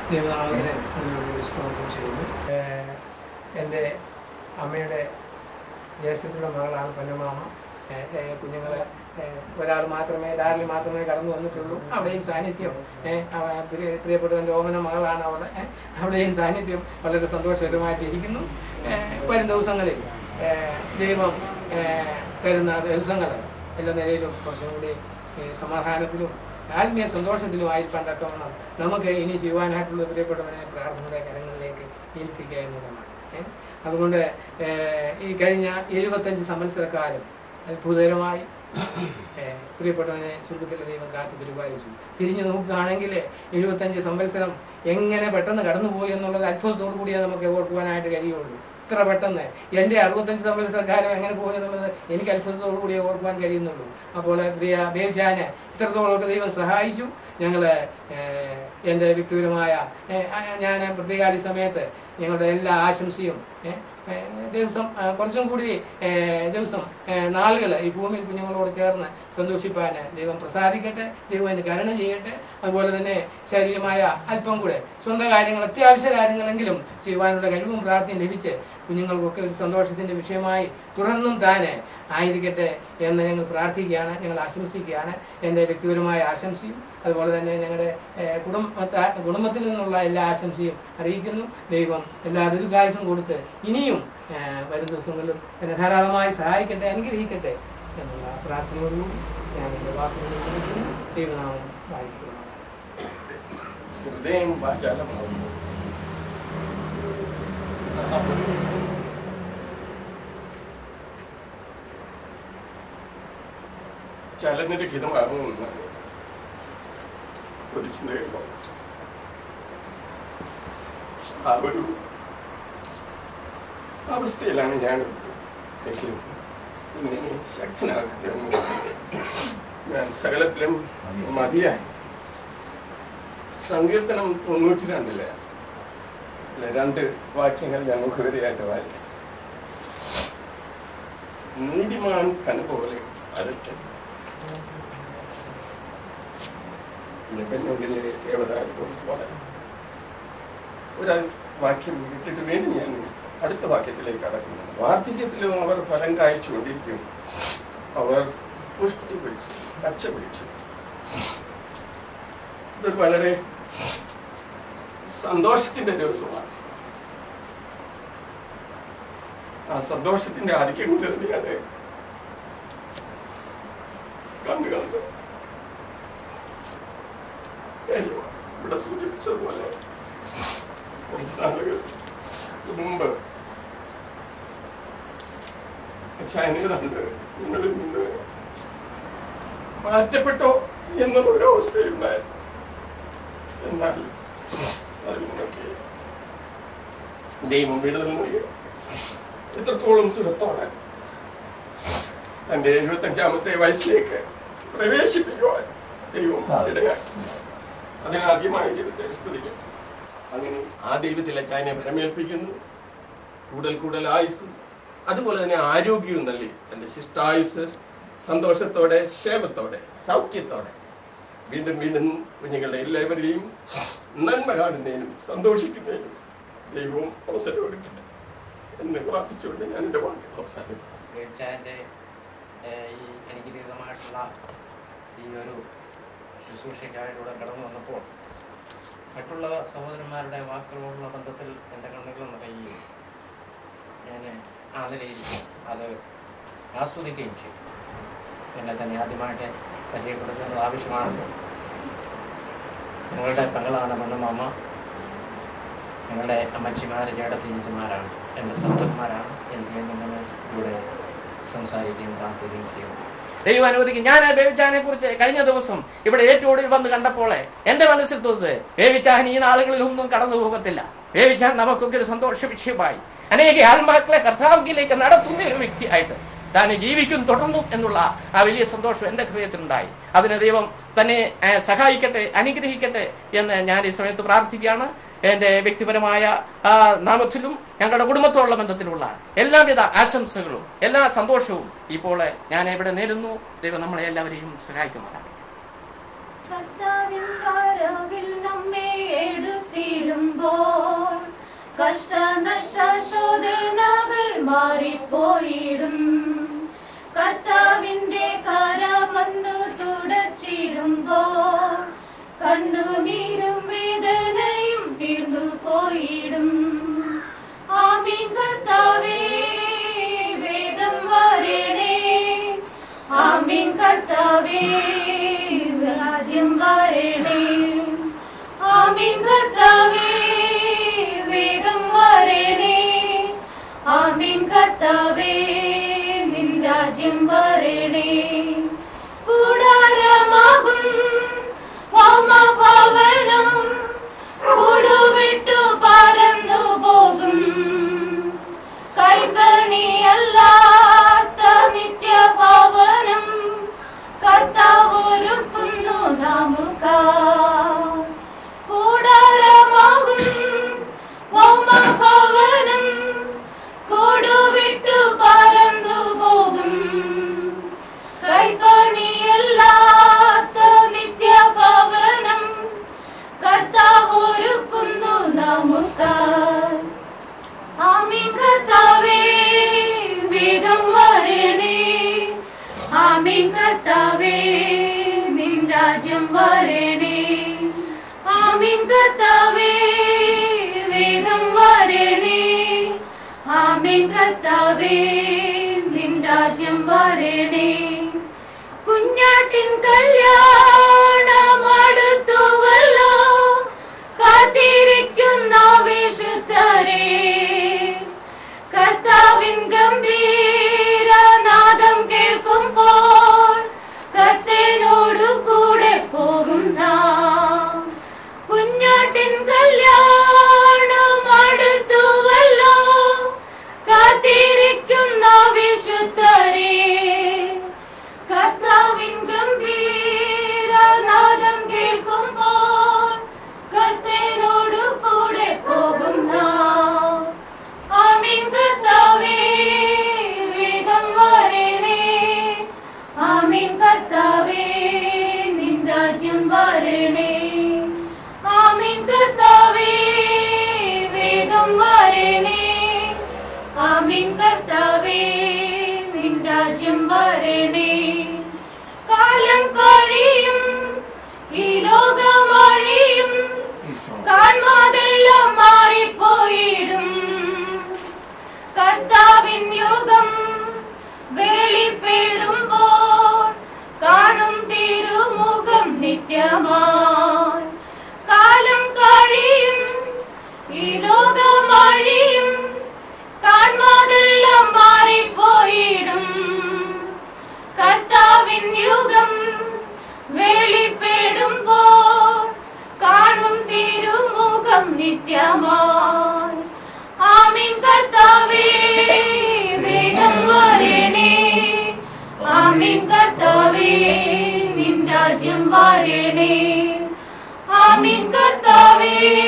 ദൈവനാഥനെ എന്നോട് സ്തോത്രം ചെയ്യുന്നു ഏഹ് എൻ്റെ അമ്മയുടെ ജ്യേഷ്ഠത്തിൻ്റെ മകളാണ് പൊന്നമാമ ഏഹ് ഏഹ് കുഞ്ഞുങ്ങളെ ഏഹ് ഒരാൾ മാത്രമേ ധാരാളം മാത്രമേ കടന്നു വന്നിട്ടുള്ളൂ അവിടെയും സാന്നിധ്യം ഏഹ് അവ പ്രിയ പ്രിയപ്പെട്ടവൻ്റെ ഓമന മകളാണ് അവളെ ഏഹ് അവിടെയും സാന്നിധ്യം വളരെ സന്തോഷകരമായിട്ട് ഇരിക്കുന്നു ഏഹ് വരും ദിവസങ്ങളിൽ ഏഹ് ദൈവം ഏഹ് തരുന്ന ദിവസങ്ങൾ എല്ലാ നിലയിലും കുറച്ചും കൂടി ഏഹ് സമാധാനത്തിലും ആത്മീയ സന്തോഷത്തിലുമായിരിക്കാൻ തക്കവണ്ണം നമുക്ക് ഇനി ചെയ്യുവാനായിട്ടുള്ള പ്രിയപ്പെട്ടവനെ പ്രാർത്ഥനയുടെ കരങ്ങളിലേക്ക് ഏൽപ്പിക്കുക എന്നുള്ളതാണ് ഏ? അതുകൊണ്ട് ഏഹ്, ഈ കഴിഞ്ഞ എഴുപത്തഞ്ച് സംവത്സരക്കാലം അത്ഭുതകരമായി ഏഹ്, പ്രിയപ്പെട്ടവനെ സ്വർഗത്തിലെ ദൈവം കാത്തു പരിപാലിച്ചു തിരിഞ്ഞു നോക്കുകയാണെങ്കിൽ എഴുപത്തഞ്ച് സംവത്സരം എങ്ങനെ പെട്ടെന്ന് കടന്നുപോയി എന്നുള്ളത് അത്ഭുതത്തോടു കൂടിയേ നമുക്ക് ഓർക്കുവാനായിട്ട് കഴിയുള്ളൂ ഇത്ര പെട്ടെന്ന് എൻ്റെ അറുപത്തഞ്ച് സംവത്സരക്കാലം എങ്ങനെ പോയി എന്നുള്ളത് എനിക്ക് അത്ഭുതത്തോടു കൂടി ഓർക്കുവാൻ കഴിയുന്നുള്ളൂ അപ്പോൾ പ്രിയ ബേജാന് ഇത്രത്തോളമൊക്കെ ദൈവം സഹായിച്ചു ഞങ്ങൾ എൻ്റെ വ്യക്തിപരമായ ഏഹ്, ആ, ഞാൻ പ്രത്യേകാലി സമയത്ത് ഞങ്ങളുടെ എല്ലാ ആശംസയും ഏഹ്, ഏഹ്, ദിവസം ആ, കുറച്ചും കൂടി ഏഹ്, ദിവസം നാളുകൾ ഈ ഭൂമിയിൽ കുഞ്ഞുങ്ങളോട് ചേർന്ന് സന്തോഷിപ്പാൻ ദൈവം പ്രസാദിക്കട്ടെ ദൈവം അതിന് കരുണ ചെയ്യട്ടെ അതുപോലെ തന്നെ ശാരീരികമായ അല്പം കൂടെ സ്വന്തം കാര്യങ്ങൾ അത്യാവശ്യ കാര്യങ്ങളെങ്കിലും ചെയ്യുവാനുള്ള കഴിവും പ്രാർത്ഥനയും ലഭിച്ച് കുഞ്ഞുങ്ങൾക്കൊക്കെ ഒരു സന്തോഷത്തിന്റെ വിഷയമായി തുടർന്നും താന് ആയിരിക്കട്ടെ എന്ന് ഞങ്ങൾ പ്രാർത്ഥിക്കുകയാണ് ഞങ്ങൾ ആശംസിക്കുകയാണ് എൻ്റെ വ്യക്തിപരമായ ആശംസയും അതുപോലെ തന്നെ ഞങ്ങളുടെ ഏഹ്, കുടുംബ കുടുംബത്തിൽ നിന്നുള്ള എല്ലാ ആശംസയും അറിയിക്കുന്നു ദൈവം എല്ലാ ദീർഘായുസും കൊടുത്ത് ഇനിയും ഏഹ്, വരും ദിവസങ്ങളിലും എന്നെ ധാരാളമായി സഹായിക്കട്ടെ അനുഗ്രഹിക്കട്ടെ എന്നുള്ള പ്രാർത്ഥനയോടുകൂടി ഞാൻ എൻ്റെ വാക്കുകൾ നിർത്തുന്നു. ദൈവനാമം വായിക്കുന്നു ഹൃദയം വാചാലമാകുന്നു ചലനരഹിതമാകുമെന്ന് ഒരു ചിന്തയുണ്ടോ ആ ഒരു അവസ്ഥയിലാണ് ഞാൻ എങ്കിലും എന്നെ ശക്തനാക്കുന്നു ഞാൻ സകലത്തിലും മതിയായി സങ്കീർത്തനം തൊണ്ണൂറ്റി രണ്ടില് അല്ലെ രണ്ട് വാക്യങ്ങൾ ഞാൻ മുഖവരിയായിട്ട് വായിക്കാം നീതിമാൻ കനുപോലെ അരയ്ക്കും ലെബനോണിലെ ദേവതാരി പോലെ ഒരു വാക്യം ഇട്ടിട്ട് വീണ്ടും ഞാൻ അടുത്ത വാക്യത്തിലേക്ക് കടക്കുന്നു വാർദ്ധക്യത്തിലും അവർ ഫലം കായ്ച്ചുകൊണ്ടിരിക്കും അവർ പുഷ്ടി പിടിച്ചു പച്ച പിടിച്ചു ഇതൊരു വളരെ സന്തോഷത്തിന്റെ ദിവസമാണ് ആ സന്തോഷത്തിന്റെ ആധിക്യം കൊണ്ട് തന്നെയാണ് കണ്ടു കണ്ടു കാര്യം ഇവിടെ സൂചിപ്പിച്ചതുപോലെ കുറച്ച് നാളുകൾക്ക് മുമ്പ് ചൈനയിലുണ്ട് നിങ്ങളിൽ നിന്ന് മാറ്റപ്പെട്ടോ എന്നുള്ള ഒരു അവസ്ഥയുണ്ടായിരുന്നു എന്നാൽ അതിൽ നിന്നൊക്കെ ദൈവം വിടുതൽ നൽകി ഇത്രത്തോളം സുഖത്തോടെ തന്റെ എഴുപത്തഞ്ചാമത്തെ വയസ്സിലേക്ക് പ്രവേശിപ്പിക്കുവാൻ ദൈവം ഇടയാക്കി അതിനാദ്യമായി ദൈവത്തെ സ്തുതിക്കും അങ്ങനെ ആ ദൈവത്തിലെ ചൈനയെ ഭരമേൽപ്പിക്കുന്നു കൂടുതൽ കൂടുതൽ ആയുസ് അതുപോലെ തന്നെ ആരോഗ്യവും നൽകി തന്റെ ശിഷ്ടായുസ് സന്തോഷത്തോടെ ക്ഷേമത്തോടെ സൗഖ്യത്തോടെ വീണ്ടും വീണ്ടും കുഞ്ഞുങ്ങളുടെ എല്ലാവരെയും നന്മ കാണുന്നതിനും സന്തോഷിക്കുന്നതിനും ദൈവവും അവസരം എടുക്കട്ടെ എന്ന് പ്രാർത്ഥിച്ചുകൊണ്ട് ഞാൻ എൻ്റെ വാക്ക് അവസാനം വീഴ്ചാൻ്റെ ഈ അനുഗ്രഹീതമായിട്ടുള്ള ഈ ഒരു ശുശ്രൂഷയ്ക്കായിലൂടെ കടന്നു വന്നപ്പോൾ മറ്റുള്ള സഹോദരന്മാരുടെ വാക്കുകളോടുള്ള ബന്ധത്തിൽ എൻ്റെ കണ്ണുകൾ നിറയുകയും ഞാൻ ആ നിലയിൽ അത് ആസ്വദിക്കുകയും ചെയ്തു എന്നെ തന്നെ ആദ്യമായിട്ട് പരിചയപ്പെടുത്തുന്നത് ആവശ്യമാണ് ഞങ്ങളുടെ പെങ്ങളാണ് മണ്ണുമാമ ഞങ്ങളുടെ അമ്മച്ചിമാര് ചേട്ടത്തിയഞ്ചിമാരാണ് എൻ്റെ സഹോദരന്മാരാണ് എനിക്ക് വേണ്ടി നിങ്ങൾ ഇവിടെ സംസാരിക്കുകയും പ്രാർത്ഥിക്കുകയും ചെയ്യുന്നു ദൈവം അനുവദിക്കും ഞാൻ ബേബിച്ചാനെ കുറിച്ച് കഴിഞ്ഞ ദിവസം ഇവിടെ ഏറ്റവും വന്ന് കണ്ടപ്പോൾ എന്റെ മനസ്സിൽ തോന്നുന്നത് ബേബിച്ചാൻ ഈ നാളുകളിലൊന്നും കടന്നു പോകത്തില്ല ബേബിച്ചാൻ നമുക്കൊക്കെ ഒരു സന്തോഷ വിഷയമായി അനേക ആത്മാക്കളെ കർത്താവിലേക്ക് നടത്തുന്ന ഒരു വ്യക്തിയായിട്ട് താൻ ജീവിക്കും തുടർന്നും എന്നുള്ള ആ വലിയ സന്തോഷം എൻ്റെ ഹൃദയത്തിലുണ്ടായി അതിന് ദൈവം തന്നെ ഏ, സഹായിക്കട്ടെ അനുഗ്രഹിക്കട്ടെ എന്ന് ഞാൻ ഈ സമയത്ത് പ്രാർത്ഥിക്കുകയാണ് എൻ്റെ വ്യക്തിപരമായ ആ, നാമത്തിലും ഞങ്ങളുടെ കുടുംബത്തോടുള്ള ബന്ധത്തിലുള്ള എല്ലാവിധ ആശംസകളും എല്ലാ സന്തോഷവും ഇപ്പോൾ ഞാൻ ഇവിടെ നേരുന്നു ദൈവം നമ്മളെ എല്ലാവരെയും സഹായിക്കുമാറാണ് കർത്താവിൻ വരവിൽ നമ്മെ എടുത്തിടും കഷ്ടനഷ്ടശോധനകൾ മാറിപ്പോയിടും കർത്താവിന്റെ കരമന്നു തുടച്ചിടുമ്പോൾ കണ്ണുനീരും വേദനയും തീർന്നു പോയിടും ആമീൻ കർത്താവേ വേഗം വരണേ ആമീൻ കർത്താവേ രാജ്യം വരണേ ആമീൻ കർത്താവേ വേഗം വരണേ ആമീൻ കർത്താവേ നിൻ രാജ്യം വരണേ കൂടാരമാകും ഭൗമഭവനം കൂടുവിട്ടു പറന്നു പോകും കൈപ്പണിയല്ലാത്ത നിത്യപാവനം കർത്താവൊരുക്കുന്നു നമുക്ക് കൂടാരമാകും ഭൗമഭവനം കൂടുവിട്ടു പറന്നു പോകും കൈപ്പണിയല്ലാത്ത നിത്യപാവനം കർത്താവൊരുക്കുന്നു നമുക്ക് ആമീൻ കർത്താവേ വേഗം വരണേ ആമീൻ കർത്താവേ നിൻ രാജ്യം വരണേ ആമീൻ കർത്താവേ വേഗം വരണേ ആമീൻ കർത്താവേ നിൻ രാജ്യം വരണേ കുഞ്ഞാട്ടിൻ കല്യാണം അടുത്തുവല്ലോ കാത്തിരിക്കുന്ന വിശുദ്ധരെ കർത്താവിൻ ഗംഭീരനാദം കേൾക്കുമ്പോൾ കർത്തനോടു കൂടെ പോകും നാം കുഞ്ഞാട്ടിൻ കല്യാണം അടുത്തുവല്ലോ കാത്തിരിക്കുന്ന വിശുദ്ധരെ കർത്താവിൻ ഗംഭീരനാദം കേൾക്കുമ്പോൾ കർത്തനോടു കൂടെ പോകും നാം ആമീൻ കർത്താവേ വേഗം വരണേ ആമീൻ കർത്താവേ നിൻ രാജ്യം വരണേ ആമീൻ കർത്താവേ വേഗം വരണേ ആമീൻ കർത്താവേ നിൻ രാജ്യം വരണേ കാലം കഴിയും ഈ ലോകം അഴിയും കാൺമാതെല്ലാം മാറിപ്പോയിടും കർത്താവിൻ യുഗം വെളിപ്പെടുമ്പോൾ കാണും തിരുമുഖം നിത്യമായി കാലം കഴിയും ഈ ലോകം അഴിയും കാൺമാതെല്ലാം മാറിപ്പോയിടും കർത്താവിൻ യുഗം വെളിപ്പെടുമ്പോൾ കാണും തിരുമുഖം നിത്യമായി ആമീൻ കർത്താവേ വേഗം വരണേ ആമീൻ കർത്താവേ നിൻ രാജ്യം വരണേ ആമീൻ കർത്താവേ